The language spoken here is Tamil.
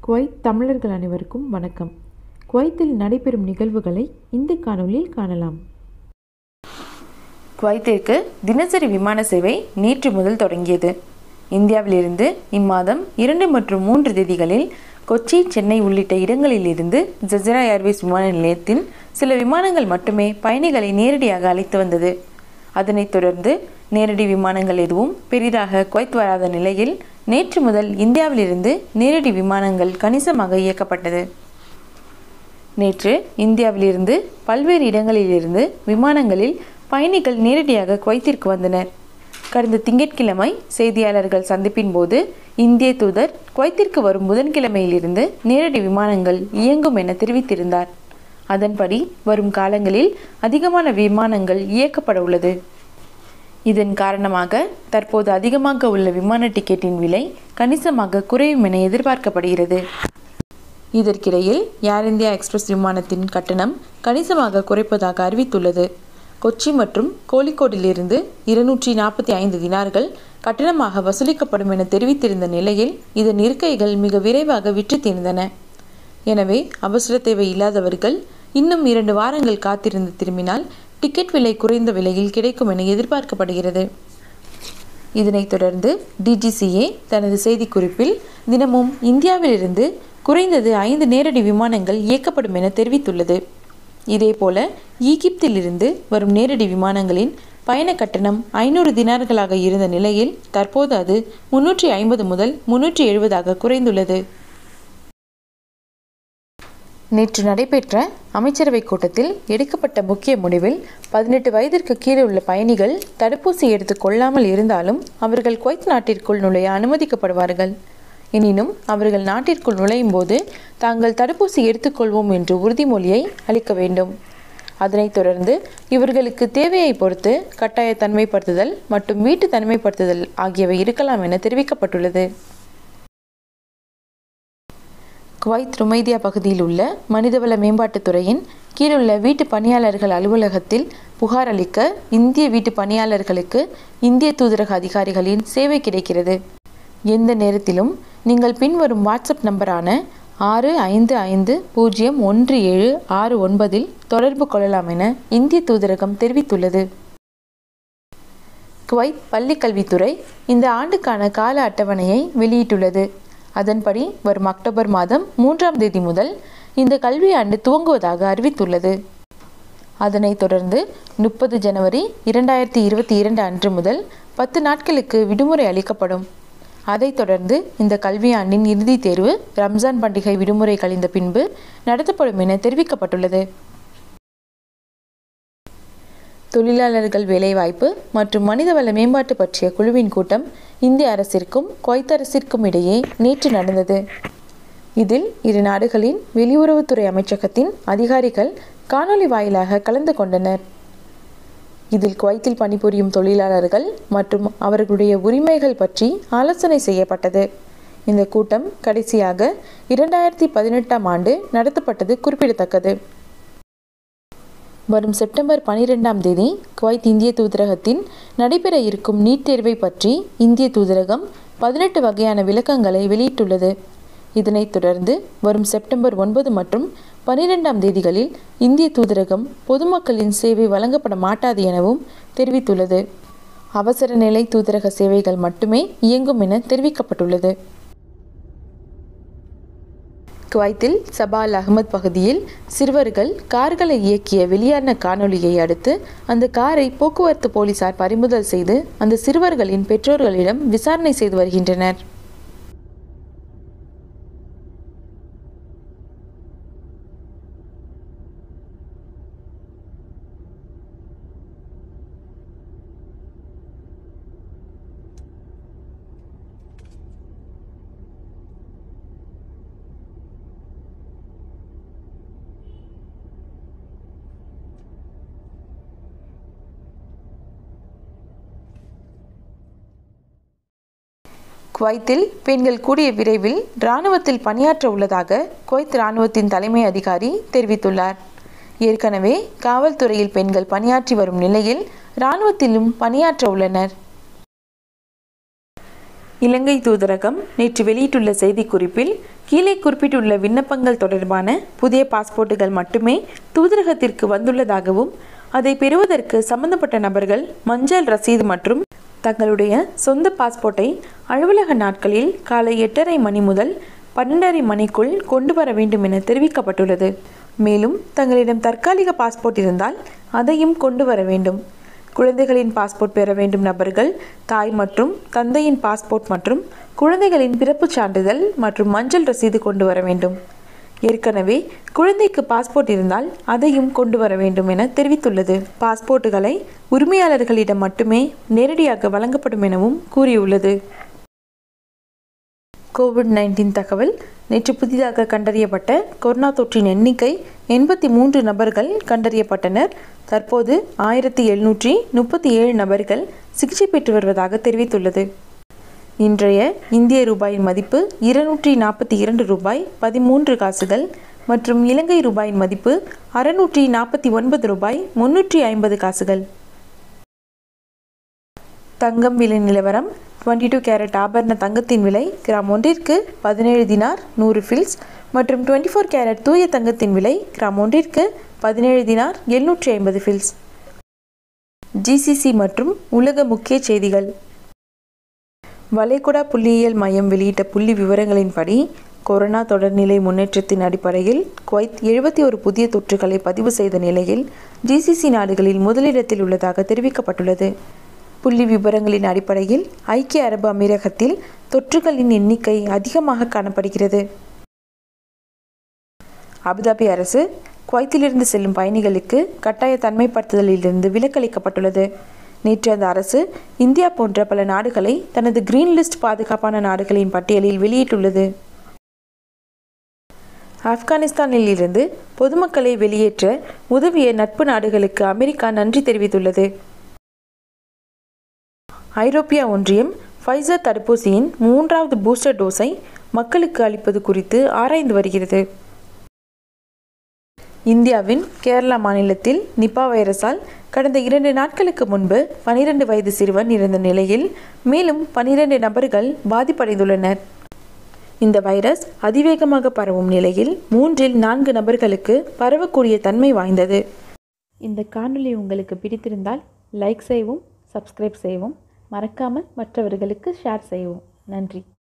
குவைத் தமிழர்கள் அனைவருக்கும் வணக்கம் குவைத்தில் நடைபெறும் நிகழ்வுகளை இந்த காணொளியில் காணலாம் குவைத்திற்கு தினசரி விமான சேவை நேற்று முதல் தொடங்கியது இந்தியாவிலிருந்து இம்மாதம் இரண்டு மற்றும் மூன்று தேதிகளில் கொச்சி சென்னை உள்ளிட்ட இடங்களிலிருந்து ஜஜரா ஏர்வேஸ் விமான நிலையத்தின் சில விமானங்கள் மட்டுமே பயணிகளை நேரடியாக அழைத்து வந்தது அதனைத் தொடர்ந்து நேரடி விமானங்கள் எதுவும் பெரிதாக குவைத் வராத நிலையில் நேற்று முதல் இந்தியாவிலிருந்து நேரடி விமானங்கள் கணிசமாக இயக்கப்பட்டது நேற்று இந்தியாவிலிருந்து பல்வேறு இடங்களிலிருந்து விமானங்களில் பயணிகள் நேரடியாக குவைத்திற்கு வந்தனர் கடந்த திங்கட்கிழமை செய்தியாளர்கள் சந்திப்பின் போது இந்திய தூதர் குவைத்திற்கு வரும் புதன்கிழமையிலிருந்து நேரடி விமானங்கள் இயங்கும் என தெரிவித்திருந்தார் அதன்படி வரும் காலங்களில் அதிகமான விமானங்கள் இயக்கப்பட உள்ளது இதன் காரணமாக தற்போது அதிகமாக உள்ள விமான டிக்கெட்டின் விலை கணிசமாக குறையும் என எதிர்பார்க்கப்படுகிறது இதற்கிடையில் ஏர் இந்தியா எக்ஸ்பிரஸ் விமானத்தின் கட்டணம் கணிசமாக குறைப்பதாக அறிவித்துள்ளது கொச்சி மற்றும் கோழிக்கோடிலிருந்து இருநூற்றி நாற்பத்தி ஐந்து தினார்கள் கட்டணமாக வசூலிக்கப்படும் என தெரிவித்திருந்த நிலையில் இதன் இருக்கைகள் மிக விரைவாக விற்று தீர்ந்தன எனவே அவசர தேவை இல்லாதவர்கள் இன்னும் இரண்டு வாரங்கள் காத்திருந்து திரும்பினால் டிக்கெட் விலை குறைந்த விலையில் கிடைக்கும் என எதிர்பார்க்கப்படுகிறது இதனைத் தொடர்ந்து டிஜிசிஏ தனது செய்திக்குறிப்பில் தினமும் இந்தியாவிலிருந்து குறைந்தது ஐந்து நேரடி விமானங்கள் இயக்கப்படும் என தெரிவித்துள்ளது இதேபோல ஈகிப்திலிருந்து வரும் நேரடி விமானங்களின் பயண கட்டணம் ஐநூறு தினார்களாக இருந்த நிலையில் தற்போது அது முன்னூற்றி ஐம்பது முதல் முன்னூற்றி எழுபதாக குறைந்துள்ளது நேற்று நடைபெற்ற அமைச்சரவை கூட்டத்தில் எடுக்கப்பட்ட முக்கிய முடிவில் பதினெட்டு வயதிற்கு கீழே உள்ள பயணிகள் தடுப்பூசி எடுத்துக் கொள்ளாமல் இருந்தாலும் அவர்கள் குவைத் நாட்டிற்குள் நுழைய அனுமதிக்கப்படுவார்கள் எனினும் அவர்கள் நாட்டிற்குள் நுழையும் போது தாங்கள் தடுப்பூசி எடுத்துக்கொள்வோம் என்று உறுதிமொழியை அளிக்க வேண்டும் அதனைத் தொடர்ந்து இவர்களுக்கு தேவையை பொறுத்து கட்டாய தனிமைப்படுத்துதல் மற்றும் வீட்டு தனிமைப்படுத்துதல் ஆகியவை இருக்கலாம் என தெரிவிக்கப்பட்டுள்ளது குவைத் ருமைதியா பகுதியில் உள்ள மனிதவள மேம்பாட்டுத் துறையின் கீழுள்ள வீட்டு பணியாளர்கள் அலுவலகத்தில் புகார் அளிக்க இந்திய வீட்டு பணியாளர்களுக்கு இந்திய தூதரக அதிகாரிகளின் சேவை கிடைக்கிறது எந்த நேரத்திலும் நீங்கள் பின்வரும் வாட்ஸ்அப் நம்பரான ஆறு ஐந்து ஐந்து பூஜ்ஜியம் ஒன்று ஏழு ஆறு ஒன்பதில் தொடர்பு கொள்ளலாம் என இந்திய தூதரகம் தெரிவித்துள்ளது குவைத் பள்ளிக்கல்வித்துறை இந்த ஆண்டுக்கான கால அட்டவணையை வெளியிட்டுள்ளது அதன்படி வரும் அக்டோபர் மாதம் மூன்றாம் தேதி முதல் இந்த கல்வியாண்டு துவங்குவதாக அறிவித்துள்ளது அதனைத் தொடர்ந்து முப்பது ஜனவரி இரண்டாயிரத்தி இருபத்தி இரண்டு அன்று முதல் பத்து நாட்களுக்கு விடுமுறை அளிக்கப்படும் அதைத் தொடர்ந்து இந்த கல்வியாண்டின் இறுதித் தேர்வு ரம்ஜான் பண்டிகை விடுமுறை கழிந்த பின்பு நடத்தப்படும் என தெரிவிக்கப்பட்டுள்ளது தொழிலாளர்கள் வேலைவாய்ப்பு மற்றும் மனிதவள மேம்பாட்டு பற்றிய குழுவின் கூட்டம் இந்திய அரசிற்கும் குவைத் அரசிற்கும் இடையே நேற்று நடந்தது இதில் இரு நாடுகளின் வெளியுறவுத்துறை அமைச்சகத்தின் அதிகாரிகள் காணொலி வாயிலாக கலந்து கொண்டனர் இதில் குவைத்தில் பணிபுரியும் தொழிலாளர்கள் மற்றும் அவர்களுடைய உரிமைகள் பற்றி ஆலோசனை செய்யப்பட்டது இந்த கூட்டம் கடைசியாக இரண்டாயிரத்தி பதினெட்டாம் ஆண்டு நடத்தப்பட்டது குறிப்பிடத்தக்கது வரும் செப்டம்பர் பனிரெண்டாம் தேதி குவைத் இந்திய தூதரகத்தின் நடைபெற இருக்கும் நீட் தேர்வை பற்றி இந்திய தூதரகம் பதினெட்டு வகையான விளக்கங்களை வெளியிட்டுள்ளது இதனைத் தொடர்ந்து வரும் செப்டம்பர் ஒன்பது மற்றும் பனிரெண்டாம் தேதிகளில் இந்திய தூதரகம் பொதுமக்களின் சேவை வழங்கப்பட மாட்டாது எனவும் தெரிவித்துள்ளது அவசர நிலை தூதரக சேவைகள் மட்டுமே இயங்கும் என தெரிவிக்கப்பட்டுள்ளது குவைத்தில் சபால் அகமது பகுதியில் சிறுவர்கள் கார்களை இயக்கிய வெளியான காணொலியை அடுத்து அந்த காரை போக்குவரத்து போலீசார் பறிமுதல் செய்து அந்த சிறுவர்களின் பெற்றோர்களிடம் விசாரணை செய்து வருகின்றனர் குவைத்தில் பெண்கள் கூடிய விரைவில் இராணுவத்தில் பணியாற்ற உள்ளதாக குவைத் இராணுவத்தின் தலைமை அதிகாரி தெரிவித்துள்ளார் ஏற்கனவே காவல்துறையில் பெண்கள் பணியாற்றி வரும் நிலையில் இராணுவத்திலும் பணியாற்ற உள்ளனர் இலங்கை தூதரகம் நேற்று வெளியிட்டுள்ள செய்திக்குறிப்பில் கீழே குறிப்பிட்டுள்ள விண்ணப்பங்கள் தொடர்பான புதிய பாஸ்போர்ட்டுகள் மட்டுமே தூதரகத்திற்கு வந்துள்ளதாகவும் அதை பெறுவதற்கு சம்பந்தப்பட்ட நபர்கள் மஞ்சள் ரசீது மற்றும் தங்களுடைய சொந்த பாஸ்போர்ட்டை அலுவலக நாட்களில் காலை எட்டரை மணி முதல் பன்னெண்டரை மணிக்குள் கொண்டு வர வேண்டும் என தெரிவிக்கப்பட்டுள்ளது மேலும் தங்களிடம் தற்காலிக பாஸ்போர்ட் இருந்தால் அதையும் கொண்டு வர வேண்டும் குழந்தைகளின் பாஸ்போர்ட் பெற வேண்டும் நபர்கள் தாய் மற்றும் தந்தையின் பாஸ்போர்ட் மற்றும் குழந்தைகளின் பிறப்புச் சான்றிதழ் மற்றும் மஞ்சள் ரசீது கொண்டு வர வேண்டும் ஏற்கனவே குழந்தைக்கு பாஸ்போர்ட் இருந்தால் அதையும் கொண்டு வர வேண்டும் என தெரிவித்துள்ளது பாஸ்போர்ட்டுகளை உரிமையாளர்களிடம் மட்டுமே நேரடியாக வழங்கப்படும் எனவும் கூறியுள்ளது கோவிட் நைன்டீன் தகவல் நேற்று புதிதாக கண்டறியப்பட்ட கொரோனா தொற்றின் எண்ணிக்கை எண்பத்தி மூன்று நபர்கள் கண்டறியப்பட்டனர் தற்போது ஆயிரத்தி எழுநூற்றி முப்பத்தி ஏழு நபர்கள் சிகிச்சை பெற்று வருவதாக தெரிவித்துள்ளது இன்றைய இந்திய ரூபாயின் மதிப்பு இருநூற்றி நாற்பத்தி இரண்டு ரூபாய் பதிமூன்று காசுகள் மற்றும் இலங்கை ரூபாயின் மதிப்பு அறுநூற்றி நாற்பத்தி ஒன்பது ரூபாய் முன்னூற்றி ஐம்பது காசுகள் தங்கம் விலை நிலவரம் டுவெண்ட்டி டூ கேரட் ஆபரண தங்கத்தின் விலை கிராம் ஒன்றிற்கு பதினேழு தினார் நூறு ஃபில்ஸ் மற்றும் டுவெண்ட்டி ஃபோர் கேரட் தூய தங்கத்தின் விலை கிராம் ஒன்றிற்கு பதினேழு தினார் எழுநூற்றி ஐம்பது ஃபில்ஸ் ஜிசிசி மற்றும் உலக முக்கிய செய்திகள் வளைகுடா புள்ளியியல் மையம் வெளியிட்ட புள்ளி விவரங்களின்படி கொரோனா தொடர்நிலை முன்னேற்றத்தின் அடிப்படையில் குவைத் எழுபத்தி ஒரு புதிய தொற்றுகளை பதிவு செய்த நிலையில் ஜிசிசி நாடுகளில் முதலிடத்தில் உள்ளதாக தெரிவிக்கப்பட்டுள்ளது புள்ளி விவரங்களின் அடிப்படையில் ஐக்கிய அரபு அமீரகத்தில் தொற்றுகளின் எண்ணிக்கை அதிகமாக காணப்படுகிறது அபுதாபி அரசு குவைத்திலிருந்து செல்லும் பயணிகளுக்கு கட்டாய தன்மைப்படுத்துதலிலிருந்து விலக்களிக்கப்பட்டுள்ளது நேற்று அந்த அரசு இந்தியா போன்ற பல நாடுகளை தனது கிரீன் லிஸ்ட் பாதுகாப்பான நாடுகளின் பட்டியலில் வெளியிட்டுள்ளது ஆப்கானிஸ்தானில் இருந்து பொதுமக்களை வெளியேற்ற உதவிய நட்பு நாடுகளுக்கு அமெரிக்கா நன்றி தெரிவித்துள்ளது ஐரோப்பிய ஒன்றியம் ஃபைசர் தடுப்பூசியின் மூன்றாவது பூஸ்டர் டோஸை மக்களுக்கு அளிப்பது குறித்து ஆராய்ந்து வருகிறது இந்தியாவின் கேரளா மாநிலத்தில் நிபா வைரஸால் கடந்த இரண்டு நாட்களுக்கு முன்பு பனிரெண்டு வயது சிறுவன் இருந்த நிலையில் மேலும் பனிரெண்டு நபர்கள் பாதிப்படைந்துள்ளனர் இந்த வைரஸ் அதிவேகமாக பரவும் நிலையில் மூன்றில் நான்கு நபர்களுக்கு பரவக்கூடிய தன்மை வாய்ந்தது இந்த காணொளி உங்களுக்கு பிடித்திருந்தால் லைக் செய்யவும் சப்ஸ்கிரைப் செய்யவும் மறக்காமல் மற்றவர்களுக்கு ஷேர் செய்யவும் நன்றி